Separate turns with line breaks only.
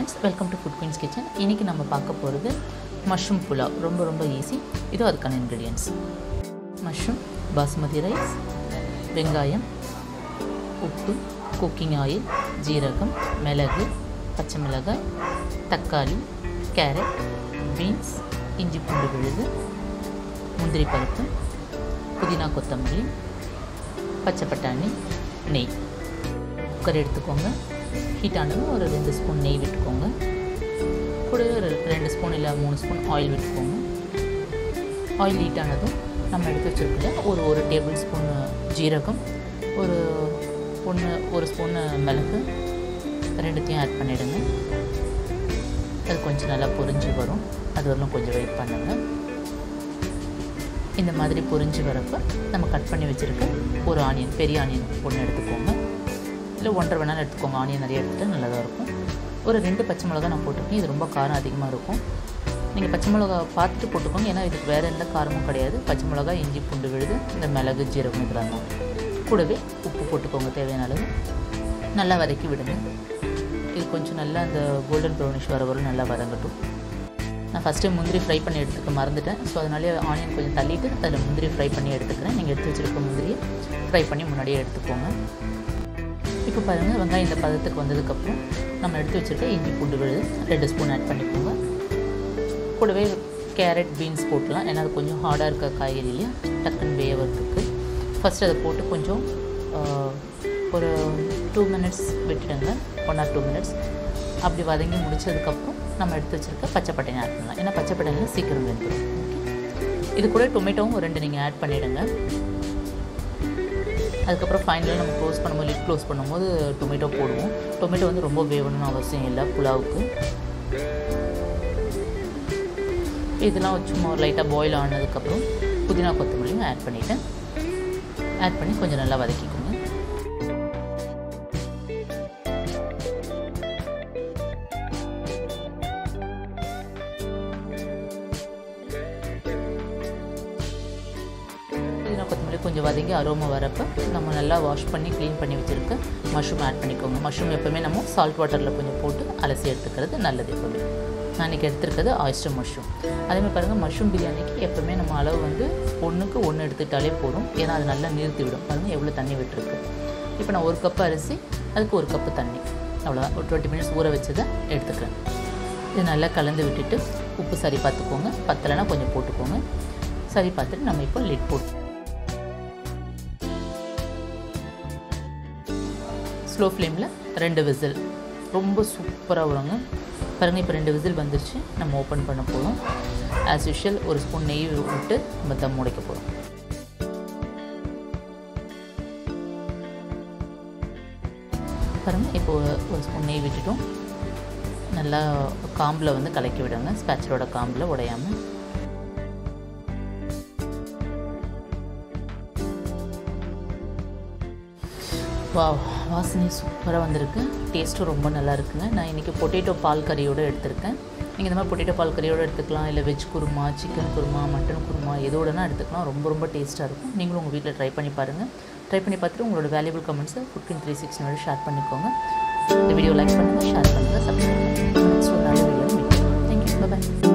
friends welcome to food queens kitchen இன்றைக்கி நம்ம பார்க்க போகிறது மஷ்ரூம் புலாவ் ரொம்ப ரொம்ப ஈஸி இதோ அதுக்கான இன்க்ரீடியன்ஸ் மஷ்ரூம் பாஸ்மதி ரைஸ் வெங்காயம் உப்பு குக்கிங் ஆயில் ஜீரகம் மிளகு பச்சை மிளகாய் தக்காளி கேரட் பீன்ஸ் இஞ்சி பூண்டு விழுது முந்திரி பருப்பு புதினா கொத்தமல்லி பச்சை பட்டாணி நெய் குக்கர் எடுத்துக்கோங்க ஹீட் ஆனதும் ஒரு ரெண்டு ஸ்பூன் நெய் விட்டுக்கோங்க கூட ஒரு ரெண்டு ஸ்பூன் இல்லை மூணு ஸ்பூன் ஆயில் விட்டுக்கோங்க ஆயில் ஹீட் ஆனதும் நம்ம எடுத்து வச்சுருக்கல ஒரு ஒரு டேபிள் ஸ்பூன் ஜீரகம் ஒரு ஒன்று ஒரு ஸ்பூன்னு மிளகு ரெண்டுத்தையும் ஆட் பண்ணிவிடுங்க அது கொஞ்சம் நல்லா பொரிஞ்சு வரும் அது வரலும் கொஞ்சம் வெயிட் பண்ணுங்கள் இந்த மாதிரி பொரிஞ்சு வரப்போ நம்ம கட் பண்ணி வச்சுருக்க ஒரு ஆனியன் பெரிய ஆனியன் ஒன்று எடுத்துக்கோங்க இல்லை ஒன்றரை வேணாலும் எடுத்துக்கோங்க ஆனியன் நிறைய எடுத்துகிட்டு நல்லதாக இருக்கும் ஒரு ரெண்டு பச்சை மிளகா நான் போட்டிருக்கேன் இது ரொம்ப காரம் அதிகமாக இருக்கும் நீங்கள் பச்சை மிளகா பார்த்துட்டு போட்டுக்கோங்க ஏன்னா இதுக்கு வேறு எந்த காரமும் கிடையாது பச்சை மிளகா இஞ்சி பூண்டு விழுது இந்த மிளகு ஜீரகம் இதெல்லாம் தான் கூடவே உப்பு போட்டுக்கோங்க தேவையான அளவு நல்லா வதக்கி விடுங்க இது கொஞ்சம் நல்லா அந்த கோல்டன் ப்ரௌனிஷ் வர வரும் நல்லா வதங்கட்டும் நான் ஃபஸ்ட்டு முந்திரி ஃப்ரை பண்ணி எடுத்துக்க மறந்துட்டேன் ஸோ அதனாலே ஆனியன் கொஞ்சம் தள்ளிட்டு அதில் முந்திரி ஃப்ரை பண்ணி எடுத்துக்கிறேன் நீங்கள் எடுத்து வச்சுருக்க முந்திரியை ஃப்ரை பண்ணி முன்னாடியே எடுத்துக்கோங்க இப்போ பாருங்கள் வெங்காயம் இந்த பதத்துக்கு வந்ததுக்கப்புறம் நம்ம எடுத்து வச்சுருக்க இஞ்சி பூண்டு விழுது ரெண்டு ஸ்பூன் ஆட் பண்ணிக்கோங்க கூடவே கேரட் பீன்ஸ் போட்டலாம் ஏன்னா அது கொஞ்சம் ஹார்டாக இருக்க காய்கறி இல்லையா டக்குன்னு வேவறதுக்கு ஃபஸ்ட்டு அதை போட்டு கொஞ்சம் ஒரு டூ மினிட்ஸ் விட்டுடுங்க ஒன் ஆர் டூ மினிட்ஸ் அப்படி வதங்கி முடிச்சதுக்கப்புறம் நம்ம எடுத்து வச்சுருக்க பச்சை பட்டாணி ஆட் பண்ணலாம் ஏன்னா பச்சை பட்டாணி சீக்கிரம் வெந்துடும் இது கூட டொமேட்டோவும் ஒரு ரெண்டு நீங்கள் ஆட் பண்ணிவிடுங்க அதுக்கப்புறம் ஃபைனலாக நம்ம க்ளோஸ் பண்ணும்போது லிட் க்ளோஸ் பண்ணும்போது டொமேட்டோ போடுவோம் டொமேட்டோ வந்து ரொம்ப வேகணும்னு அவசியம் இல்லை புலாவுக்கு இதெல்லாம் சும்மா ஒரு லைட்டாக பாயில் ஆனதுக்கப்புறம் புதினா கொத்தமல்லியும் ஆட் பண்ணிவிட்டேன் ஆட் பண்ணி கொஞ்சம் நல்லா வதக்கிக்கோங்க புதினா கொத்தமல்லி கொஞ்சம் வதங்கி அரோமா வரப்போ நம்ம நல்லா வாஷ் பண்ணி க்ளீன் பண்ணி வச்சுருக்க மஷ்ரூம் ஆட் பண்ணிக்கோங்க மஷ்ரூம் எப்போவுமே நம்ம சால்ட் வாட்டரில் கொஞ்சம் போட்டு அலசி எடுத்துக்கிறது நல்லது எப்போவுமே நான் இன்றைக்கி எடுத்துருக்கிறது ஆயிஸ்டர் மஷ்ரூம் அதேமாதிரி பாருங்கள் மஷ்ரூம் பிரியாணிக்கு எப்போவுமே நம்ம அளவு வந்து ஒன்றுக்கு ஒன்று எடுத்துக்கிட்டாலே போதும் ஏன்னா அது நல்லா நிறுத்தி விடும் பாருங்கள் எவ்வளோ தண்ணி விட்டுருக்கு இப்போ நான் ஒரு கப்பு அரிசி அதுக்கு ஒரு கப்பு தண்ணி அவ்வளோதான் ஒரு டுவெண்ட்டி மினிட்ஸ் ஊற வச்சதை எடுத்துக்கிறேன் இது நல்லா கலந்து விட்டுட்டு உப்பு சரி பார்த்துக்கோங்க பத்தலைன்னா கொஞ்சம் போட்டுக்கோங்க சரி பார்த்துட்டு நம்ம இப்போ லிட் போட்டு ஸ்லோ ஃப்ளேமில் ரெண்டு விசில் ரொம்ப சூப்பராக வருங்க பாருங்கள் இப்போ ரெண்டு விசில் வந்துருச்சு நம்ம ஓப்பன் பண்ண போகிறோம் ஆஸ் யூஷுவல் ஒரு ஸ்பூன் நெய் விட்டு நம்ம தம் உடைக்க போகிறோம் பாருங்கள் இப்போ ஒரு ஸ்பூன் நெய் விட்டுட்டோம் நல்லா காம்பில் வந்து கலக்கி விடுங்க ஸ்பேச்சலோட காம்பில் உடையாமல் வா வாசனை சூப்பராக வந்திருக்கு டேஸ்ட்டும் ரொம்ப நல்லா இருக்குங்க நான் இன்றைக்கி பொட்டேட்டோ பால் கறியோடு எடுத்திருக்கேன் நீங்கள் இந்த மாதிரி பொட்டேட்டோ பால் கறியோடு எடுத்துக்கலாம் இல்லை veg kurma chicken kurma mutton kurma எதோடனா எடுத்துக்கலாம் ரொம்ப ரொம்ப டேஸ்ட்டாக இருக்கும் நீங்களும் உங்கள் வீட்டில் ட்ரை பண்ணி பாருங்கள் ட்ரை பண்ணி பார்த்துட்டு உங்களோட வேல்யூபிள் கமெண்ட்ஸை ஃபுட்கின் த்ரீ சிக்ஸ்டினோட ஷேர் பண்ணிக்கோங்க இந்த வீடியோ லைக் பண்ணுங்கள் ஷேர் பண்ணுங்கள் சப்ஸ்கிரைப் பண்ணுங்கள் நெக்ஸ்ட் ஒரு நல்ல வீடியோ மீட் தேங்க்யூ பாய்